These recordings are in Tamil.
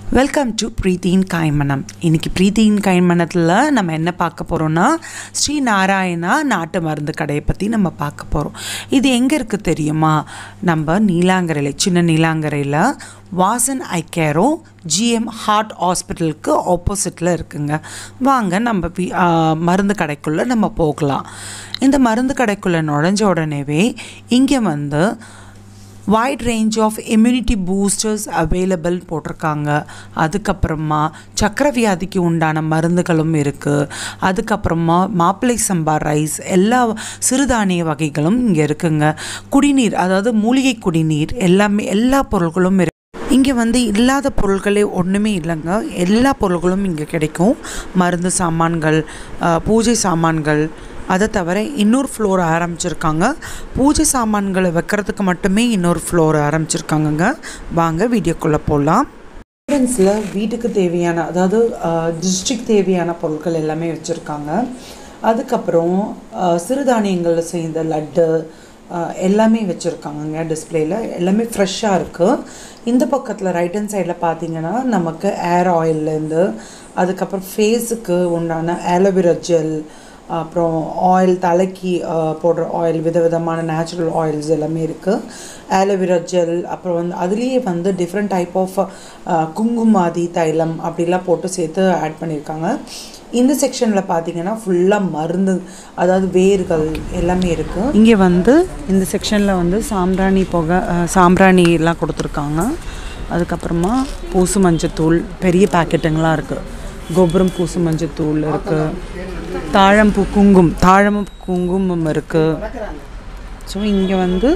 வெல்கம் டு பிரீத்தியின் கைமணம் இன்னைக்கு பிரீத்தியின் கைமணத்தில் நம்ம என்ன பார்க்க போகிறோம்னா ஸ்ரீ நாராயணா நாட்டு மருந்து கடையை பற்றி நம்ம பார்க்க போகிறோம் இது எங்கே இருக்குது தெரியுமா நம்ம நீலாங்கரையில் சின்ன நீலாங்கரையில் வாசன் ஐகேரோ ஜிஎம் ஹார்ட் ஹாஸ்பிட்டலுக்கு ஆப்போசிட்டில் இருக்குங்க வாங்க நம்ம வி- ஆ, மருந்து கடைக்குள்ளே நம்ம போகலாம் இந்த மருந்து கடைக்குள்ளே நுழைஞ்ச உடனேவே இங்கே வந்து wide range of immunity boosters available போட்டிருக்காங்க அதுக்கப்புறமா சக்கரை வியாதிக்கு உண்டான மருந்துகளும் இருக்குது அதுக்கப்புறமா மாப்பிள்ளை சம்பா ரைஸ் எல்லா சிறுதானிய வகைகளும் இங்கே இருக்குங்க குடிநீர் அதாவது மூலிகை குடிநீர் எல்லாமே எல்லா பொருட்களும் இருக்கு இங்கே வந்து இல்லாத பொருட்களே ஒன்றுமே இல்லைங்க எல்லா பொருட்களும் இங்கே கிடைக்கும் மருந்து சாமான்கள் அஹ், பூஜை சாமான்கள் அதை தவிர இன்னொரு ஃப்ளோர் ஆரம்பிச்சிருக்காங்க பூஜை சாமான்களை வைக்கிறதுக்கு மட்டுமே இன்னொரு ஃப்ளோர் ஆரம்பிச்சிருக்காங்கங்க வாங்க வீடியோக்குள்ளே போகலாம் என்ட்ரன்ஸில் வீட்டுக்கு தேவையான அதாவது டிஸ்ட்ரிக்ட் தேவையான பொருட்கள் எல்லாமே வச்சுருக்காங்க அதுக்கப்புறம் அஹ், சிறுதானியங்களில் செய்த லட்டு அஹ், எல்லாமே வச்சுருக்காங்கங்க டிஸ்பிளேயில் எல்லாமே ஃப்ரெஷ்ஷாக இருக்குது இந்த பக்கத்தில் ரைட் ஹேண்ட் சைடில் பார்த்தீங்கன்னா நமக்கு ஏர் ஆயில்லேருந்து அதுக்கப்புறம் ஃபேஸுக்கு உண்டான ஆலோவேரா ஜெல் அப்புறம் ஆயில் தலைக்கு அஹ், போடுற ஆயில் விதவிதமான நேச்சுரல் ஆயில்ஸ் எல்லாமே இருக்குது ஆலோவேரா ஜெல் அப்புறம் வந்து அதுலேயே வந்து டிஃப்ரெண்ட் டைப் ஆஃப் குங்குமாதி தைலம் அப்படிலாம் போட்டு சேர்த்து ஆட் பண்ணியிருக்காங்க இந்த செக்ஷனில் பார்த்தீங்கன்னா ஃபுல்லாக மருந்து அதாவது வேர்கள் எல்லாமே இருக்குது இங்கே வந்து இந்த செக்ஷனில் வந்து சாம்பிராணி புகை அஹ், சாம்பிராணி எல்லாம் கொடுத்துருக்காங்க அதுக்கப்புறமா பூசு மஞ்சத்தூள் பெரிய பாக்கெட்டுங்களாம் இருக்குது கோபுரம் பூசு மஞ்சத்தூள் இருக்குது தாழம்பூ குங்கும் தாழம்பூ குங்குமம் இருக்குது ஸோ இங்கே வந்து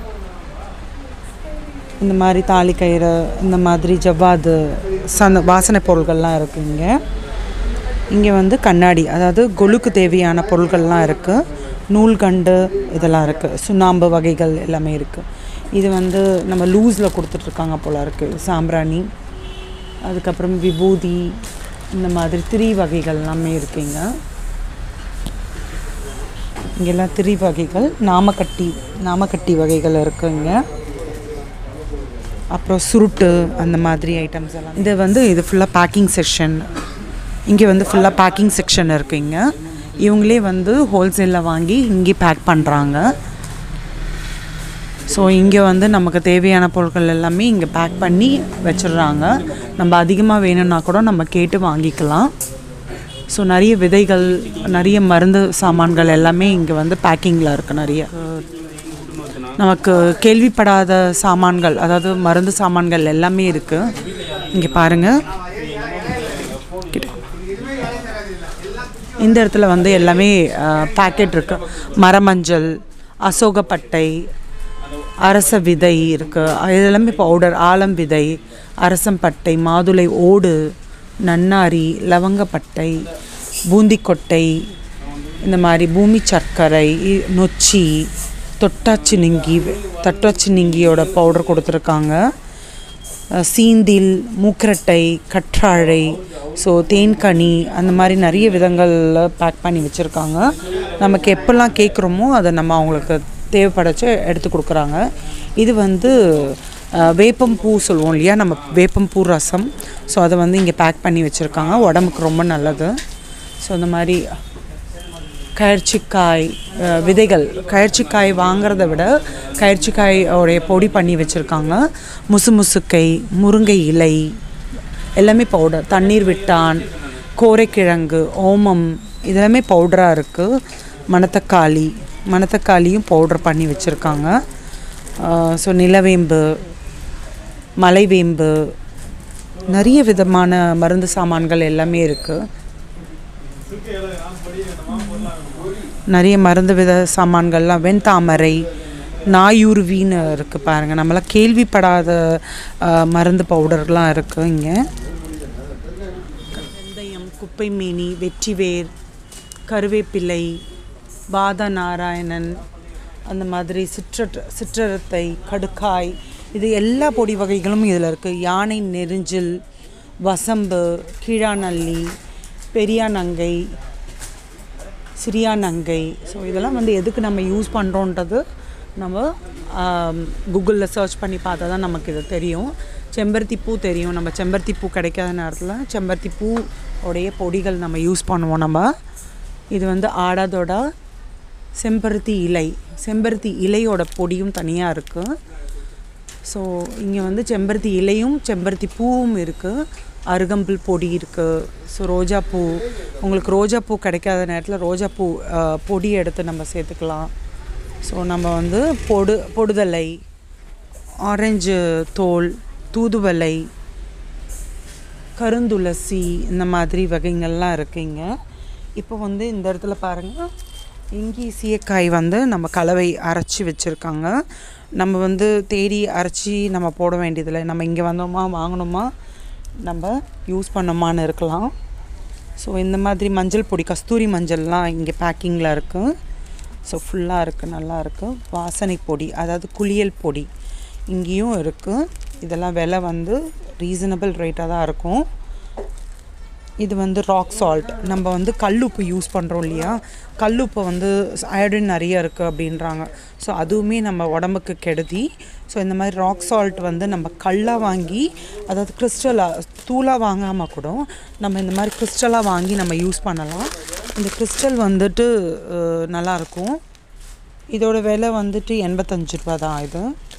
இந்த மாதிரி தாலி கயிறு இந்த மாதிரி ஜவ்வாது சந்த வாசனை பொருள்கள்லாம் இருக்குது இங்கே இங்கே வந்து கண்ணாடி அதாவது கொலுக்கு தேவையான பொருள்கள்லாம் இருக்குது நூல்கண்டு இதெல்லாம் இருக்குது சுண்ணாம்பு வகைகள் எல்லாமே இருக்குது இது வந்து நம்ம லூஸில் கொடுத்துட்ருக்காங்க போல இருக்குது சாம்பிராணி அதுக்கப்புறம் விபூதி இந்த மாதிரி திரி வகைகள் எல்லாமே இருக்குங்க இங்கெல்லாம் திரி வகைகள் நாமக்கட்டி நாமக்கட்டி வகைகள் இருக்குங்க அப்புறம் சுருட்டு அந்த மாதிரி ஐட்டம்ஸ் எல்லாம் இது வந்து இது ஃபுல்லாக பேக்கிங் செக்ஷன் இங்கே வந்து ஃபுல்லாக பேக்கிங் செக்ஷன் இருக்குங்க இவங்களே வந்து ஹோல்சேலில் வாங்கி இங்கே பேக் பண்ணுறாங்க ஸோ இங்கே வந்து நமக்கு தேவையான பொருட்கள் எல்லாமே இங்கே பேக் பண்ணி வச்சிடுறாங்க நம்ம அதிகமாக வேணும்னா கூட நம்ம கேட்டு வாங்கிக்கலாம் ஸோ நிறைய விதைகள் நிறைய மருந்து சாமான்கள் எல்லாமே இங்கே வந்து பேக்கிங்கில் இருக்குது நிறைய நமக்கு கேள்விப்படாத சாமான்கள் அதாவது மருந்து சாமான்கள் எல்லாமே இருக்குது இங்கே பாருங்கள் கிட்ட. இந்த இடத்துல வந்து எல்லாமே பேக்கெட் இருக்கு மரமஞ்சள் அசோகப்பட்டை அரச விதை இருக்குது இது எல்லாமே பவுடர் ஆலம் விதை அரசம்பட்டை மாதுளை ஓடு நன்னாரி லவங்கப்பட்டை பூந்திக்கொட்டை இந்த மாதிரி பூமி சர்க்கரை இ- நொச்சி தொட்டாச்சி நிங்கி தொட்டாச்சி நிங்கியோட பவுடர் கொடுத்துருக்காங்க அஹ் சீந்தில் மூக்கரட்டை கற்றாழை ஸோ தேன்கனி அந்த மாதிரி நிறைய விதங்களில் பேக் பண்ணி வச்சுருக்காங்க நமக்கு எப்போல்லாம் கேட்குறோமோ அதை நம்ம அவங்களுக்கு தேவைப்படச்சு எடுத்து கொடுக்குறாங்க இது வந்து அஹ், வேப்பம்பூ சொல்லுவோம் இல்லையா நம்ம வேப்பம்பூ ரசம் ஸோ அதை வந்து இங்கே பேக் பண்ணி வச்சுருக்காங்க உடம்புக்கு ரொம்ப நல்லது ஸோ இந்த மாதிரி கயர்ச்சிக்காய் அஹ், விதைகள் கயர்ச்சிக்காய் வாங்குறத விட கயர்ச்சிக்காய் உடைய பொடி பண்ணி வச்சுருக்காங்க முசுமுசுக்கை முருங்கை இலை எல்லாமே பவுடர் தண்ணீர் விட்டான் கோரைக்கிழங்கு ஓமம் இதெல்லாமே பவுடராக இருக்குது மணத்தக்காளி மணத்தக்காளியும் பவுடர் பண்ணி வச்சுருக்காங்க ஸோ நிலவேம்பு மலைவேம்பு நிறைய விதமான மருந்து சாமான்கள் எல்லாமே இருக்குது நிறைய மருந்து வித சாமான்கள்லாம் வெண்தாமரை நாயுருவின்னு இருக்குது பாருங்கள் நம்மளாம் கேள்விப்படாத அஹ், மருந்து பவுடர்லாம் இருக்குது இங்கே வெந்தயம் குப்பை மீனி வெற்றிவேர் கருவேப்பிலை பாத நாராயணன் அந்த மாதிரி சிற்றட் சிற்றரத்தை கடுக்காய் இது எல்லா பொடி வகைகளும் இதில் இருக்குது யானை நெரிஞ்சில் வசம்பு கீழாநல்லி பெரியாநங்கை சிறியாநங்கை ஸோ இதெல்லாம் வந்து எதுக்கு நம்ம யூஸ் பண்ணுறோன்றது நம்ம கூகுளில் சர்ச் பண்ணி பார்த்தா தான் நமக்கு இது தெரியும் செம்பருத்தி பூ தெரியும் நம்ம செம்பருத்தி பூ கிடைக்காத நேரத்தில் செம்பருத்தி பூ உடைய பொடிகள் நம்ம யூஸ் பண்ணுவோம் நம்ம இது வந்து ஆடாதோட செம்பருத்தி இலை செம்பருத்தி இலையோட பொடியும் தனியாக இருக்குது ஸோ இங்கே வந்து செம்பருத்தி இலையும் செம்பருத்தி பூவும் இருக்குது அருகம்புல் பொடி இருக்குது ஸோ ரோஜா பூ உங்களுக்கு ரோஜா பூ கிடைக்காத நேரத்தில் ரோஜா பூ அஹ், பொடி எடுத்து நம்ம சேர்த்துக்கலாம் ஸோ நம்ம வந்து பொடு பொடுதலை ஆரஞ்சு தோல் தூதுவளை கருந்துளசி இந்த மாதிரி வகைங்கள்லாம் இருக்குங்க இப்போ வந்து இந்த இடத்துல பாருங்கள் இங்கி சீயக்காய் வந்து நம்ம கலவை அரைச்சி வச்சுருக்காங்க நம்ம வந்து தேடி அரைச்சி நம்ம போட வேண்டியதில்லை நம்ம இங்கே வந்தோமா வாங்கினோமா நம்ம யூஸ் பண்ணோமான்னு இருக்கலாம் ஸோ இந்த மாதிரி மஞ்சள் பொடி கஸ்தூரி மஞ்சள்லாம் இங்கே பேக்கிங்கில் இருக்குது ஸோ ஃபுல்லாக இருக்குது நல்லா இருக்குது வாசனை பொடி அதாவது குளியல் பொடி இங்கேயும் இருக்குது இதெல்லாம் விலை வந்து ரீசனபிள் ரேட்டாக தான் இருக்கும் இது வந்து ராக் சால்ட் நம்ம வந்து கல்லுப்பு யூஸ் பண்ணுறோம் இல்லையா கல்லுப்பு வந்து அயோடின் நிறைய இருக்குது அப்படின்றாங்க ஸோ அதுவுமே நம்ம உடம்புக்கு கெடுதி ஸோ இந்த மாதிரி ராக் சால்ட் வந்து நம்ம கல்லாக வாங்கி அதாவது கிறிஸ்டலாக தூளாக வாங்காமல் கூட நம்ம இந்த மாதிரி கிறிஸ்டலாக வாங்கி நம்ம யூஸ் பண்ணலாம் இந்த கிறிஸ்டல் வந்துட்டு அஹ், நல்லாயிருக்கும் இதோட விலை வந்துட்டு எண்பத்தஞ்சு ரூபா தான் இது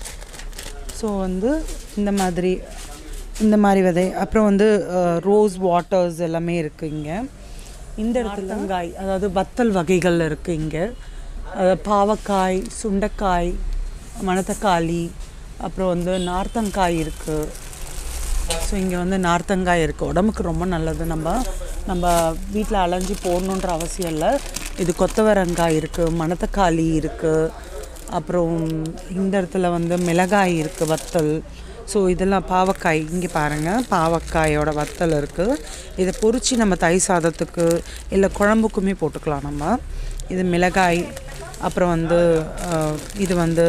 ஸோ வந்து இந்த மாதிரி இந்த மாதிரி விதை அப்புறம் வந்து ரோஸ் வாட்டர்ஸ் எல்லாமே இருக்குது இங்கே இந்த இடத்துல வெங்காய் அதாவது வத்தல் வகைகள் இருக்குது இங்கே அதாவது பாவக்காய் சுண்டைக்காய் மணத்தக்காளி அப்புறம் வந்து நார்த்தங்காய் இருக்குது ஸோ இங்கே வந்து நார்த்தங்காய் இருக்குது உடம்புக்கு ரொம்ப நல்லது நம்ம நம்ம வீட்டில் அலைஞ்சு போடணுன்ற அவசியம் இல்லை இது கொத்தவரங்காய் இருக்குது மணத்தக்காளி இருக்குது அப்புறம் இந்த இடத்துல வந்து மிளகாய் இருக்குது வத்தல் ஸோ இதெல்லாம் பாவக்காய் இங்கே பாருங்கள் பாவக்காயோட வத்தல் இருக்குது இதை பொரிச்சு நம்ம தை சாதத்துக்கு இல்லை குழம்புக்குமே போட்டுக்கலாம் நம்ம இது மிளகாய் அப்புறம் வந்து அஹ், இது வந்து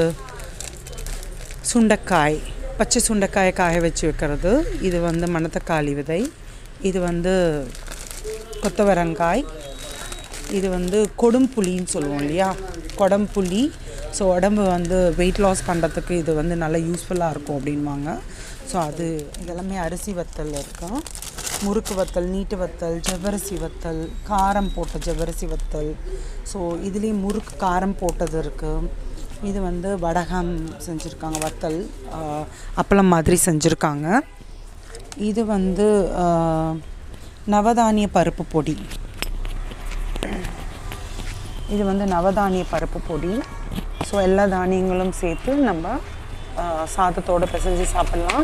சுண்டைக்காய் பச்சை சுண்டைக்காயை காய வச்சு வைக்கிறது இது வந்து மணத்தக்காளி விதை இது வந்து கொத்தவரங்காய் இது வந்து கொடும்புளின்னு சொல்லுவோம் இல்லையா கொடம்புளி ஸோ உடம்பு வந்து வெயிட் லாஸ் பண்ணுறதுக்கு இது வந்து நல்லா யூஸ்ஃபுல்லாக இருக்கும் அப்படின்வாங்க ஸோ அது இதெல்லாமே அரிசி வத்தல் இருக்கும் முறுக்கு வத்தல் நீட்டு வத்தல் ஜவ்வரிசி வத்தல் காரம் போட்ட ஜவ்வரிசி வத்தல் ஸோ இதுலேயும் முறுக்கு காரம் போட்டது இருக்குது இது வந்து வடகம் செஞ்சுருக்காங்க வத்தல் ஆஹ், அப்பளம் மாதிரி செஞ்சுருக்காங்க இது வந்து ஆஹ், நவதானிய பருப்பு பொடி இது வந்து நவதானிய பருப்பு பொடி ஸோ எல்லா தானியங்களும் சேர்த்து நம்ம ஆஹ், சாதத்தோட பிசைஞ்சு சாப்பிட்லாம்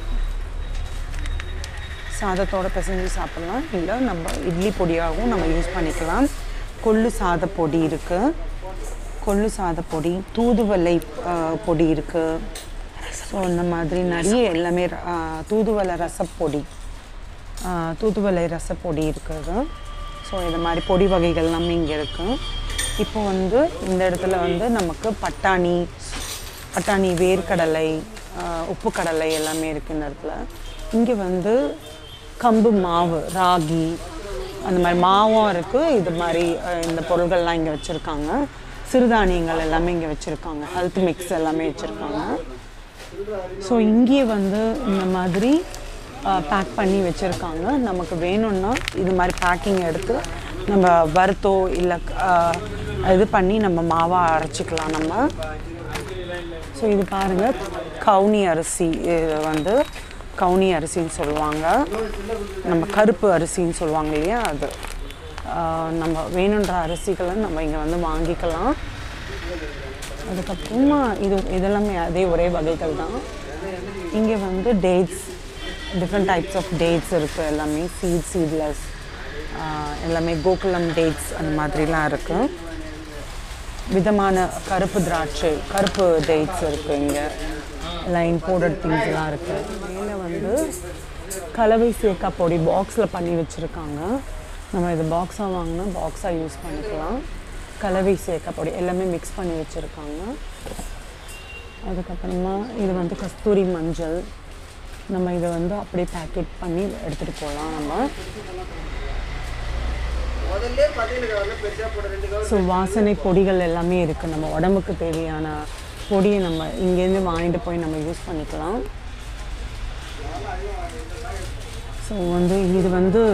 சாதத்தோட பிசைஞ்சு சாப்பிட்லாம் இல்லை நம்ம இட்லி பொடியாகவும் நம்ம யூஸ் பண்ணிக்கலாம் கொள்ளு சாத பொடி இருக்குது கொள்ளு சாத பொடி தூதுவளை ஆஹ், பொடி இருக்குது ஸோ இந்த மாதிரி நிறைய எல்லாமே ஆஹ், தூதுவளை ரசப்பொடி ஆஹ், தூதுவளை ரசப்பொடி இருக்குது ஸோ இது மாதிரி பொடி வகைகள் எல்லாமே இங்கே இருக்குது இப்போ வந்து இந்த இடத்துல வந்து நமக்கு பட்டாணி பட்டாணி வேர்க்கடலை ஆஹ், உப்பு கடலை எல்லாமே இருக்குது இந்த இடத்துல இங்கே வந்து கம்பு மாவு ராகி அந்த மாதிரி மாவும் இருக்குது இது மாதிரி ஆஹ், இந்த பொருள்கள்லாம் இங்கே வச்சுருக்காங்க சிறுதானியங்கள் எல்லாமே இங்கே வச்சுருக்காங்க ஹெல்த் மிக்ஸ் எல்லாமே வச்சுருக்காங்க ஸோ இங்கேயே வந்து இந்த மாதிரி பேக் பண்ணி வச்சுருக்காங்க நமக்கு வேணும்னா இது மாதிரி பேக்கிங் எடுத்து நம்ம வறுத்தோ இல்லை இது பண்ணி நம்ம மாவாக அரைச்சிக்கலாம் நம்ம ஸோ இது பாருங்கள் கவுனி அரிசி இது வந்து கவுனி அரிசின்னு சொல்லுவாங்க நம்ம கருப்பு அரிசின்னு சொல்லுவாங்க இல்லையா அது ஆஹ் நம்ம வேணுன்ற அரிசிகளை நம்ம இங்கே வந்து வாங்கிக்கலாம் அதுக்கப்புறமா இது இதெல்லாமே அதே ஒரே வகைகள் தான் இங்கே வந்து dates different types of dates இருக்குது எல்லாமே சீட் சீட்லெஸ் எல்லாமே கோகுலம் டேட்ஸ் அந்த மாதிரிலாம் இருக்குது விதமான கருப்பு திராட்சை கருப்பு டேட்ஸ் இருக்குது இங்கே எல்லாம் இம்போர்ட்டட் திங்ஸ்லாம் இருக்குது மேலே வந்து கலவை சேக்கா பொடி பாக்ஸில் பண்ணி வச்சுருக்காங்க நம்ம இது பாக்ஸாக வாங்கினா பாக்ஸாக யூஸ் பண்ணிக்கலாம் கலவை சேக்கா பொடி எல்லாமே மிக்ஸ் பண்ணி வச்சுருக்காங்க அதுக்கப்புறமா இது வந்து கஸ்தூரி மஞ்சள் நம்ம இதை வந்து அப்படியே பேக்கெட் பண்ணி எடுத்துகிட்டு போகலாம் நம்ம ஸோ வாசனை பொடிகள் எல்லாமே இருக்குது நம்ம உடம்புக்கு தேவையான பொடியை நம்ம இங்கேருந்து வாங்கிட்டு போய் நம்ம யூஸ் பண்ணிக்கலாம் ஸோ வந்து இது வந்து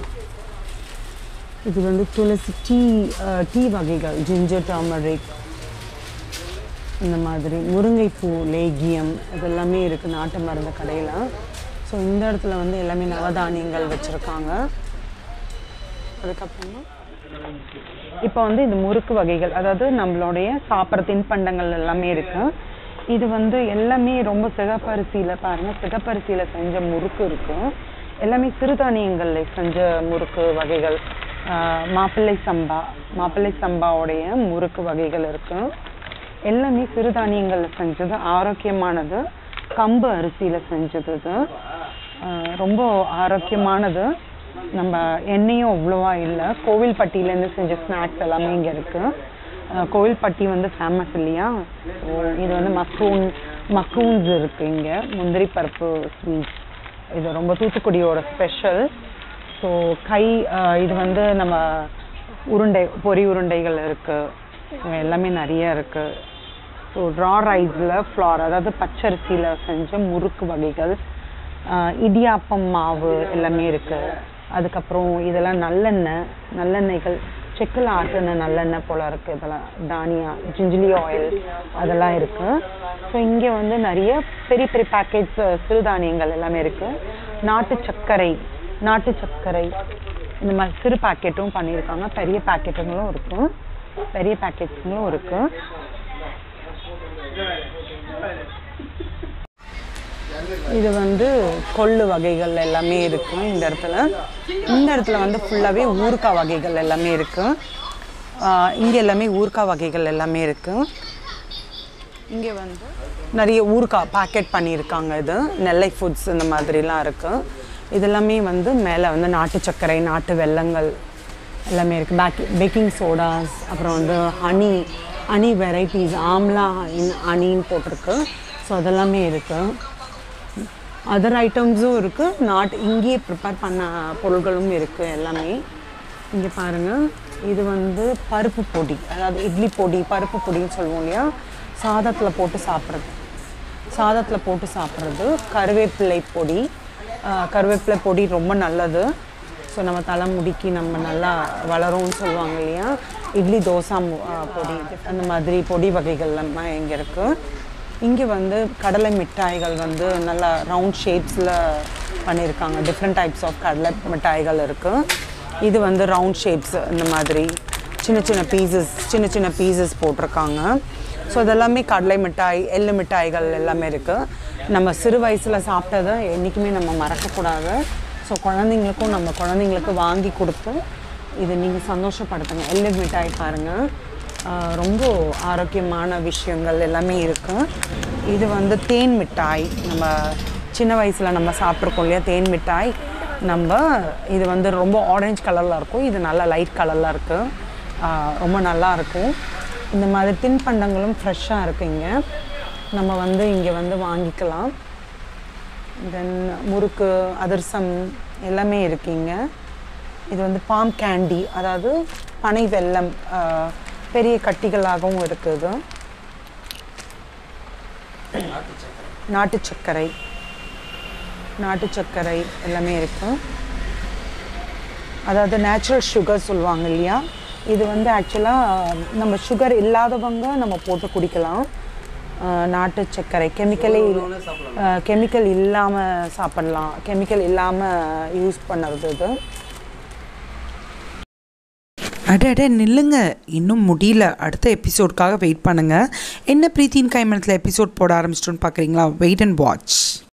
இது வந்து துளசி டீ டீ வகைகள் ஜிஞ்சர் டர்மரிக் இந்த மாதிரி முருங்கைப்பூ லேகியம் இதெல்லாமே இருக்குது நாட்டு மருந்து கடையில் ஸோ இந்த இடத்துல வந்து எல்லாமே நவதானியங்கள் வச்சுருக்காங்க அதுக்கப்புறமா இப்போ வந்து இந்த முறுக்கு வகைகள் அதாவது நம்மளுடைய சாப்பிட்ற தின்பண்டங்கள் எல்லாமே இருக்கு இது வந்து எல்லாமே ரொம்ப சிகப்பரிசியில் பாருங்க சிகப்பரிசியில் செஞ்ச முறுக்கு இருக்கு எல்லாமே சிறுதானியங்கள்ல செஞ்ச முறுக்கு வகைகள் ஆஹ் மாப்பிள்ளை சம்பா மாப்பிள்ளை சம்பாவுடைய முறுக்கு வகைகள் இருக்கு எல்லாமே சிறுதானியங்கள்ல செஞ்சது ஆரோக்கியமானது கம்பு அரிசியில் செஞ்சது இது ஆஹ் ரொம்ப ஆரோக்கியமானது நம்ம எண்ணெயும் அவ்வளோவா இல்லை கோவில்பட்டியிலேருந்து செஞ்ச ஸ்நாக்ஸ் எல்லாமே இங்கே இருக்குது கோவில்பட்டி வந்து ஃபேமஸ் இல்லையா ஸோ இது வந்து மக்கூன் மக்கூன்ஸ் இருக்குது இங்கே முந்திரி பருப்பு ஸ்வீட்ஸ் இது ரொம்ப தூத்துக்குடியோட ஸ்பெஷல் ஸோ கை ஆஹ் இது வந்து நம்ம உருண்டை பொரி உருண்டைகள் இருக்குது எல்லாமே நிறைய இருக்குது ஸோ ரா ரைஸில் ஃப்ளார் அதாவது பச்சரிசியில் செஞ்ச முறுக்கு வகைகள் ஆஹ் இடியாப்பம் மாவு எல்லாமே இருக்குது அதுக்கப்புறம் இதெல்லாம் நல்லெண்ணெய் நல்லெண்ணெய்கள் செக்கில் ஆட்டின நல்லெண்ணெய் போல இருக்குது இதெல்லாம் தானியா ஜிஞ்சிலி ஆயில் அதெல்லாம் இருக்குது ஸோ இங்கே வந்து நிறைய பெரிய பெரிய பேக்கெட்ஸ் சிறுதானியங்கள் எல்லாமே இருக்குது நாட்டு சர்க்கரை நாட்டு சர்க்கரை இந்த மாதிரி சிறு பாக்கெட்டும் பண்ணியிருக்காங்க பெரிய பாக்கெட்டுங்களும் இருக்கும் பெரிய பேக்கெட்ஸுங்களும் இருக்குது இது வந்து கொள்ளு வகைகள் எல்லாமே இருக்கு இந்த இடத்துல இந்த இடத்துல வந்து ஃபுல்லாகவே ஊறுகாய் வகைகள் எல்லாமே இருக்கு ஆஹ் இங்க எல்லாமே ஊறுகாய் வகைகள் எல்லாமே இருக்கு இங்கே வந்து நிறைய ஊறுகாய் பேக்கெட் பண்ணியிருக்காங்க இது நெல்லை ஃபுட்ஸ் இந்த மாதிரிலாம் இருக்கு இது எல்லாமே வந்து மேலே வந்து நாட்டு சர்க்கரை நாட்டு வெல்லங்கள் எல்லாமே இருக்குது பேக் பேக்கிங் சோடாஸ் அப்புறம் வந்து honey honey varieties amla in ஹனின்னு போட்டிருக்கு ஸோ அதெல்லாமே இருக்குது அதர் ஐட்டம்ஸும் இருக்குது நாட் இங்கேயே ப்ரிப்பேர் பண்ண பொருட்களும் இருக்குது எல்லாமே இங்கே பாருங்கள் இது வந்து பருப்பு பொடி அதாவது இட்லி பொடி பருப்பு பொடின்னு சொல்லுவோம் இல்லையா சாதத்தில் போட்டு சாப்பிட்றது சாதத்தில் போட்டு சாப்பிட்றது கருவேப்பிலை பொடி ஆஹ் கருவேப்பிலை பொடி ரொம்ப நல்லது ஸோ நம்ம தலைமுடிக்கு நம்ம நல்லா வளரும்னு சொல்லுவாங்க இல்லையா இட்லி தோசை மு- ஆஹ் பொடி அந்த மாதிரி பொடி வகைகள் எல்லாம் இங்கே இருக்குது இங்கே வந்து கடலை மிட்டாய்கள் வந்து நல்லா ரவுண்ட் ஷேப்ஸில் பண்ணியிருக்காங்க டிஃப்ரெண்ட் டைப்ஸ் ஆஃப் கடலை மிட்டாய்கள் இருக்குது இது வந்து ரவுண்ட் ஷேப்ஸ் இந்த மாதிரி சின்ன சின்ன பீசஸ் சின்ன சின்ன பீசஸ் போட்டிருக்காங்க ஸோ இதெல்லாமே கடலை மிட்டாய் எள்ளு மிட்டாய்கள் எல்லாமே இருக்குது நம்ம சிறு வயசில் சாப்பிட்டதை என்றைக்குமே நம்ம மறக்கக்கூடாது ஸோ குழந்தைங்களுக்கும் நம்ம குழந்தைங்களுக்கு வாங்கி கொடுத்து இது நீங்கள் சந்தோஷப்படுத்துங்க எள்ளு மிட்டாய் பாருங்கள் ஆஹ் ரொம்ப ஆரோக்கியமான விஷயங்கள் எல்லாமே இருக்குது இது வந்து தேன் மிட்டாய் நம்ம சின்ன வயசில் நம்ம சாப்பிட்ருக்கோம் இல்லையா தேன் மிட்டாய் நம்ம இது வந்து ரொம்ப ஆரஞ்சு கலரில் இருக்கும் இது நல்லா லைட் கலரில் இருக்குது ரொம்ப நல்லா இருக்கும் இந்த மாதிரி தின்பண்டங்களும் ஃப்ரெஷ்ஷாக இருக்குது இங்கே நம்ம வந்து இங்கே வந்து வாங்கிக்கலாம் தென் முறுக்கு அதிரசம் எல்லாமே இருக்குங்க இது வந்து பாம் கேண்டி அதாவது பனை வெல்லம் ஆஹ், பெரிய கட்டிகளாகவும் இருக்குது நாட்டு சர்க்கரை நாட்டு சர்க்கரை எல்லாமே இருக்கு அதாவது நேச்சுரல் சுகர் சொல்லுவாங்க இல்லையா இது வந்து ஆக்சுவலாக நம்ம சுகர் இல்லாதவங்க நம்ம போட்டு குடிக்கலாம் ஆஹ், நாட்டு சர்க்கரை கெமிக்கலே கெமிக்கல் இல்லாமல் சாப்பிடலாம் கெமிக்கல் இல்லாமல் யூஸ் பண்ணுறது இது அட அட நில்லுங்க இன்னும் முடியல அடுத்த எபிசோட்காக வெயிட் பண்ணுங்க என்ன பிரீத்தின் கைமணத்தில் எபிசோட் போட ஆரம்பிச்சிட்டோன்னு பார்க்குறீங்களா வெயிட் அண்ட் வாட்ச்